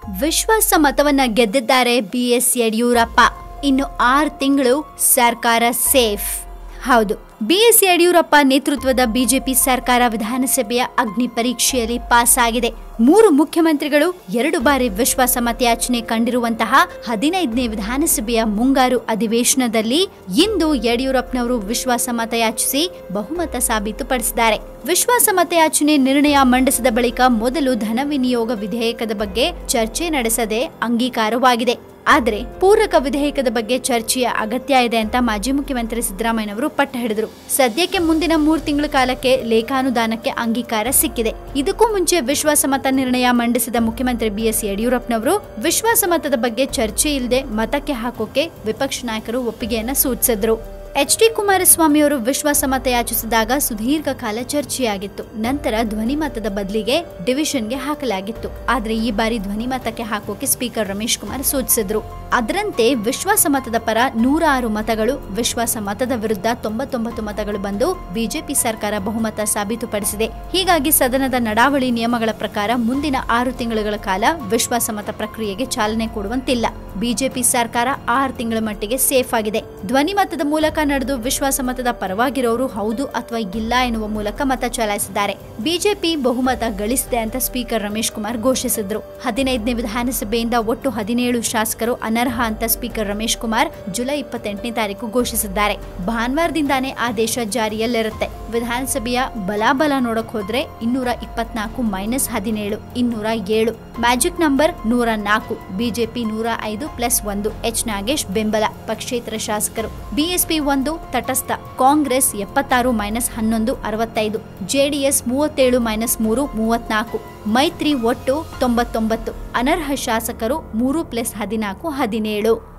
ವಿಶ್ವಾಸ ಮತವನ್ನ ಗೆದ್ದಿದ್ದಾರೆ ಬಿಎಸ್ ಯಡಿಯೂರಪ್ಪ ಇನ್ನು ಆರು ತಿಂಗಳು ಸರ್ಕಾರ ಸೇಫ್ ಹೌದು ಬಿಎಸ್ ಯಡಿಯೂರಪ್ಪ ನೇತೃತ್ವದ ಬಿಜೆಪಿ ಸರ್ಕಾರ ವಿಧಾನಸಭೆಯ ಅಗ್ನಿ ಪರೀಕ್ಷೆಯಲ್ಲಿ ಪಾಸ್ ಆಗಿದೆ ಮೂರು ಮುಖ್ಯಮಂತ್ರಿಗಳು ಎರಡು ಬಾರಿ ವಿಶ್ವಾಸ ಮತಯಾಚನೆ ಕಂಡಿರುವಂತಹ ಹದಿನೈದನೇ ವಿಧಾನಸಭೆಯ ಮುಂಗಾರು ಅಧಿವೇಶನದಲ್ಲಿ ಇಂದು ಯಡಿಯೂರಪ್ಪನವರು ವಿಶ್ವಾಸ ಮತಯಾಚಿಸಿ ಬಹುಮತ ಸಾಬೀತುಪಡಿಸಿದ್ದಾರೆ ವಿಶ್ವಾಸ ಮತಯಾಚನೆ ನಿರ್ಣಯ ಮಂಡಿಸಿದ ಬಳಿಕ ಮೊದಲು ಧನ ವಿನಿಯೋಗ ವಿಧೇಯಕದ ಬಗ್ಗೆ ಚರ್ಚೆ ನಡೆಸದೆ ಅಂಗೀಕಾರವಾಗಿದೆ ಆದರೆ ಪೂರಕ ವಿಧೇಯಕದ ಬಗ್ಗೆ ಚರ್ಚೆಯ ಅಗತ್ಯ ಇದೆ ಅಂತ ಮಾಜಿ ಮುಖ್ಯಮಂತ್ರಿ ಸಿದ್ದರಾಮಯ್ಯನವರು ಪಟ್ಟ ಹಿಡಿದರು ಸದ್ಯಕ್ಕೆ ಮುಂದಿನ ಮೂರು ತಿಂಗಳ ಕಾಲಕ್ಕೆ ಲೇಖಾನುದಾನಕ್ಕೆ ಅಂಗೀಕಾರ ಸಿಕ್ಕಿದೆ ಇದಕ್ಕೂ ಮುಂಚೆ ವಿಶ್ವಾಸಮತ ನಿರ್ಣಯ ಮಂಡಿಸಿದ ಮುಖ್ಯಮಂತ್ರಿ ಬಿಎಸ್ ಯಡಿಯೂರಪ್ಪನವರು ವಿಶ್ವಾಸಮತದ ಬಗ್ಗೆ ಚರ್ಚೆ ಇಲ್ಲದೆ ಮತಕ್ಕೆ ಹಾಕೋಕೆ ವಿಪಕ್ಷ ನಾಯಕರು ಒಪ್ಪಿಗೆಯನ್ನ ಸೂಚಿಸಿದ್ರು ಎಚ್ ಡಿ ಕುಮಾರಸ್ವಾಮಿ ಅವರು ವಿಶ್ವಾಸ ಮತ ಯಾಚಿಸಿದಾಗ ಸುದೀರ್ಘ ಕಾಲ ಚರ್ಚೆಯಾಗಿತ್ತು ನಂತರ ಧ್ವನಿ ಮತದ ಬದಲಿಗೆ ಡಿವಿಷನ್ಗೆ ಹಾಕಲಾಗಿತ್ತು ಆದ್ರೆ ಈ ಬಾರಿ ಧ್ವನಿ ಮತಕ್ಕೆ ಹಾಕೋಕೆ ಸ್ಪೀಕರ್ ರಮೇಶ್ ಕುಮಾರ್ ಸೂಚಿಸಿದ್ರು ಅದರಂತೆ ವಿಶ್ವಾಸ ಮತದ ಪರ ನೂರ ಆರು ಮತಗಳು ವಿಶ್ವಾಸ ಮತದ ವಿರುದ್ಧ ತೊಂಬತ್ತೊಂಬತ್ತು ಮತಗಳು ಬಂದು ಬಿಜೆಪಿ ಸರ್ಕಾರ ಬಹುಮತ ಸಾಬೀತುಪಡಿಸಿದೆ ಹೀಗಾಗಿ ಸದನದ ನಡಾವಳಿ ನಿಯಮಗಳ ಪ್ರಕಾರ ಮುಂದಿನ ಆರು ತಿಂಗಳುಗಳ ಕಾಲ ವಿಶ್ವಾಸ ಮತ ಪ್ರಕ್ರಿಯೆಗೆ ಚಾಲನೆ ಕೊಡುವಂತಿಲ್ಲ ಬಿಜೆಪಿ ಸರ್ಕಾರ ಆರು ತಿಂಗಳ ಮಟ್ಟಿಗೆ ಸೇಫ್ ಆಗಿದೆ ಧ್ವನಿ ಮತದ ಮೂಲಕ ನಡೆದು ವಿಶ್ವಾಸ ಮತದ ಪರವಾಗಿರೋರು ಹೌದು ಅಥವಾ ಇಲ್ಲ ಎನ್ನುವ ಮೂಲಕ ಮತ ಚಲಾಯಿಸಿದ್ದಾರೆ ಬಿಜೆಪಿ ಬಹುಮತ ಗಳಿಸಿದೆ ಅಂತ ಸ್ಪೀಕರ್ ರಮೇಶ್ ಕುಮಾರ್ ಘೋಷಿಸಿದ್ರು ಹದಿನೈದನೇ ವಿಧಾನಸಭೆಯಿಂದ ಒಟ್ಟು ಹದಿನೇಳು ಶಾಸಕರು ಅನರ್ಹ ಅಂತ ಸ್ಪೀಕರ್ ರಮೇಶ್ ಕುಮಾರ್ ಜುಲೈ ಇಪ್ಪತ್ತೆಂಟನೇ ತಾರೀಕು ಘೋಷಿಸಿದ್ದಾರೆ ಭಾನುವಾರದಿಂದಾನೇ ಆದೇಶ ಜಾರಿಯಲ್ಲಿರುತ್ತೆ ವಿಧಾನಸಭೆಯ ಬಲಾಬಲ ನೋಡಕ್ ಹೋದ್ರೆ ಇನ್ನೂರ ಇಪ್ಪತ್ನಾಲ್ಕು ಮೈನಸ್ ಹದಿನೇಳು ಇನ್ನೂರ ಏಳು ಮ್ಯಾಜಿಕ್ ನಂಬರ್ ನೂರ ನಾಲ್ಕು ಬಿಜೆಪಿ ನೂರ ಐದು ಪ್ಲಸ್ ಒಂದು ಎಚ್ ನಾಗೇಶ್ ಬೆಂಬಲ ಪಕ್ಷೇತರ ಶಾಸಕರು ಬಿಎಸ್ಪಿ ಒಂದು ತಟಸ್ಥ ಕಾಂಗ್ರೆಸ್ ಎಪ್ಪತ್ತಾರು ಮೈನಸ್ ಹನ್ನೊಂದು ಅರವತ್ತೈದು ಜೆಡಿಎಸ್ ಮೂವತ್ತೇಳು ಮೈನಸ್ ಮೂರು ಮೂವತ್ನಾಲ್ಕು ಮೈತ್ರಿ ಒಟ್ಟು ತೊಂಬತ್ತೊಂಬತ್ತು ಅನರ್ಹ ಶಾಸಕರು ಮೂರು ಪ್ಲಸ್ ಹದಿನಾಲ್ಕು ಹದಿನೇಳು